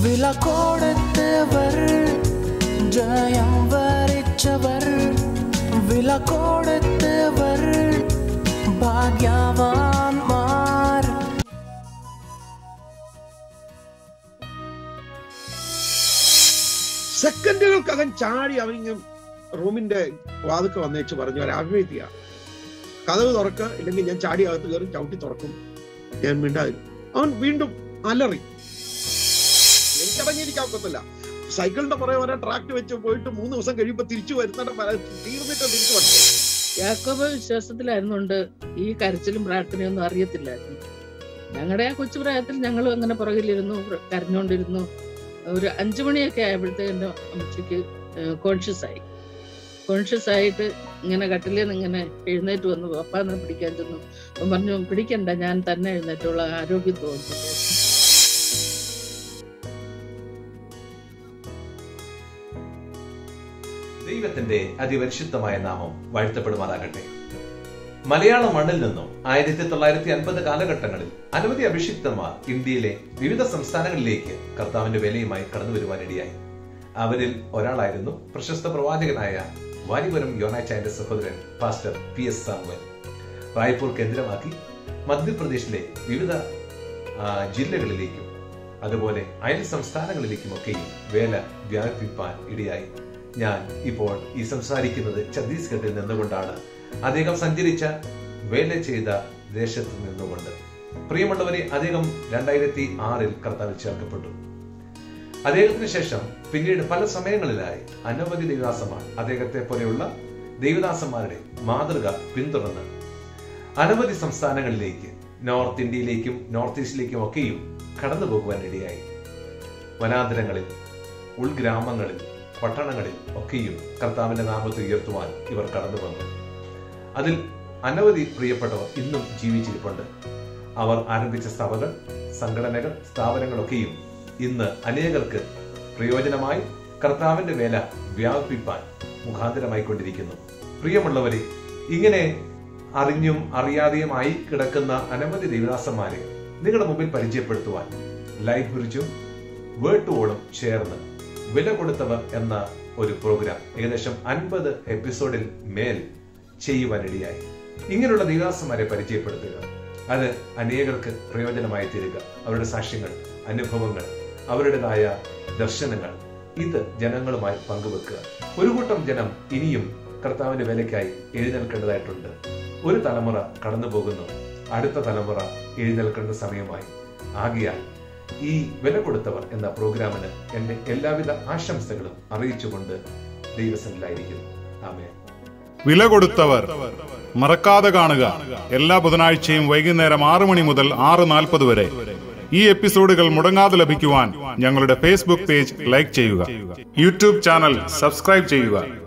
വില കൊടുത്തവർ ജയം വരിച്ചവർ വില കൊടുത്തവർ ഭാഗ്യവാന്മാർ സെക്കൻഡുകൾക്കകം ചാടി അവനിങ്ങ് റൂമിന്റെ വാതുക്ക വന്നേച്ച് പറഞ്ഞു ഒരു അഭിവൃദ്ധിയാ കഥവ് തുറക്ക ഇല്ലെങ്കിൽ ഞാൻ ചാടി അകത്ത് കയറി ചവിട്ടി തുറക്കും ഞാൻ മിണ്ടാതിരും അവൻ വീണ്ടും അലറി എനിക്കടങ്ങിയിരിക്കാൻ ഒക്കത്തില്ല സൈക്കിളിന്റെ പുറകെ വരാൻ ട്രാക്ട് വെച്ച് പോയിട്ട് മൂന്ന് ദിവസം കഴിയുമ്പോ തിരിച്ചു വരുന്നിടം വരെ തീർന്നിട്ട് തിരിച്ചു വരട്ടെ യാക്കോബ വിശ്വാസത്തിലായിരുന്നുകൊണ്ട് ഈ കരച്ചിലും പ്രാർത്ഥനയൊന്നും അറിയത്തില്ലായിരുന്നു ഞങ്ങളുടെ ആ കൊച്ചു പ്രായത്തിൽ ഞങ്ങളും അങ്ങനെ പുറകിലിരുന്നു പ്ര- കരഞ്ഞുകൊണ്ടിരുന്നു ഒരു അഞ്ചു മണിയൊക്കെ ആയപ്പോഴത്തേക്ക് എൻ്റെ അമ്മച്ചിക്ക് കോൺഷ്യസ് ആയി കോൺഷ്യസ് ആയിട്ട് ഇങ്ങനെ കട്ടിലിൽ നിന്ന് ഇങ്ങനെ എഴുന്നേറ്റ് വന്നു പപ്പാന്ന് പിടിക്കാൻ ചെന്നു അപ്പം പറഞ്ഞു പിടിക്കണ്ട ഞാൻ തന്നെ എഴുന്നേറ്റുള്ള ആരോഗ്യം തോന്നുന്നു ദൈവത്തിന്റെ അതിപരിശുദ്ധമായ നാമം വാഴ്ത്തപ്പെടുമാറാകട്ടെ മലയാള മണ്ണിൽ നിന്നും ആയിരത്തി തൊള്ളായിരത്തി അൻപത് കാലഘട്ടങ്ങളിൽ അനവധി അഭിഷിക്തന്മാർ ഇന്ത്യയിലെ വിവിധ സംസ്ഥാനങ്ങളിലേക്ക് കർത്താവിന്റെ വേലയുമായി കടന്നു വരുവാനിടയായി അവരിൽ ഒരാളായിരുന്നു പ്രശസ്ത പ്രവാചകനായ വാരിപുരം യോനാച്ചായന്റെ സഹോദരൻ pastor P S Samuel Raipur കേന്ദ്രമാക്കി മധ്യപ്രദേശിലെ വിവിധ ആ, ജില്ലകളിലേക്കും അതുപോലെ അയൽ സംസ്ഥാനങ്ങളിലേക്കുമൊക്കെയും വേല വ്യാപിപ്പാൻ ഇടയായി ഞാൻ ഇപ്പോൾ ഈ സംസാരിക്കുന്നത് ഛത്തീസ്ഗഡിൽ നിന്നുകൊണ്ടാണ് അദ്ദേഹം സഞ്ചരിച്ച വേല ചെയ്ത ദേശത്ത് നിന്നുകൊണ്ട് പ്രിയമുള്ളവരെ അദ്ദേഹം രണ്ടായിരത്തി ആറിൽ കർത്താവിൽ ചേർക്കപ്പെട്ടു അദ്ദേഹത്തിന് ശേഷം പിന്നീട് പല സമയങ്ങളിലായി അനവധി ദൈവദാസന്മാർ അദ്ദേഹത്തെ പോലെയുള്ള ദൈവദാസന്മാരുടെ മാതൃക പിന്തുടർന്ന് അനവധി സംസ്ഥാനങ്ങളിലേക്ക് നോർത്ത് ഇന്ത്യയിലേക്കും നോർത്ത് ഈസ്റ്റിലേക്കും ഒക്കെയും കടന്നു പോകുവാൻ ഇടയായി വനാന്തരങ്ങളിൽ ഉൾഗ്രാമങ്ങളിൽ പട്ടണങ്ങളിൽ ഒക്കെയും കർത്താവിന്റെ നാമത്തെ ഉയർത്തുവാൻ ഇവർ കടന്നു വന്നു അതിൽ അനവധി പ്രിയപ്പെട്ടവർ ഇന്നും ജീവിച്ചിരിപ്പുണ്ട് അവർ ആരംഭിച്ച സഭകൾ സംഘടനകൾ സ്ഥാപനങ്ങളൊക്കെയും ഇന്ന് അനേകർക്ക് പ്രയോജനമായി കർത്താവിന്റെ വേല വ്യാപിപ്പാൻ മുഖാന്തരമായി കൊണ്ടിരിക്കുന്നു പ്രിയമുള്ളവരെ ഇങ്ങനെ അറിഞ്ഞും അറിയാതെയുമായി കിടക്കുന്ന അനവധി ദേവദാസന്മാരെ നിങ്ങളുടെ മുമ്പിൽ പരിചയപ്പെടുത്തുവാൻ ലൈഫ് ബ്രിഡ്ജും വേട്ടുവോളും ചേർന്ന് വില കൊടുത്തവർ എന്ന ഒരു പ്രോഗ്രാം ഏകദേശം അൻപത് എപ്പിസോഡിൽ മേൽ ചെയ്യുവാനിടയായി ഇങ്ങനെയുള്ള ദേവദാസന്മാരെ പരിചയപ്പെടുത്തുക അത് അനേകർക്ക് പ്രയോജനമായി തീരുക അവരുടെ സാക്ഷ്യങ്ങൾ അനുഭവങ്ങൾ അവരുടേതായ ദർശനങ്ങൾ ഇത് ജനങ്ങളുമായി പങ്കുവെക്കുക ഒരു കൂട്ടം ജനം ഇനിയും കർത്താവിന്റെ വിലയ്ക്കായി എഴുന്നേൽക്കേണ്ടതായിട്ടുണ്ട് ഒരു തലമുറ കടന്നു പോകുന്നു അടുത്ത തലമുറ എഴുന്നേൽക്കേണ്ട സമയമായി ആകിയാൽ ഈ വില കൊടുത്തവർ എന്ന പ്രോഗ്രാമിന് എന്റെ എല്ലാവിധ ആശംസകളും അറിയിച്ചുകൊണ്ട് ദൈവസനിലായിരിക്കുന്നു ആമേ വില കൊടുത്തവർ മറക്കാതെ കാണുക എല്ലാ ബുധനാഴ്ചയും വൈകുന്നേരം ആറ് മണി മുതൽ ആറ് നാൽപ്പത് വരെ ഈ എപ്പിസോഡുകൾ മുടങ്ങാതെ ലഭിക്കുവാൻ ഞങ്ങളുടെ ഫേസ്ബുക്ക് പേജ് ലൈക്ക് ചെയ്യുക യൂട്യൂബ് ചാനൽ സബ്സ്ക്രൈബ് ചെയ്യുക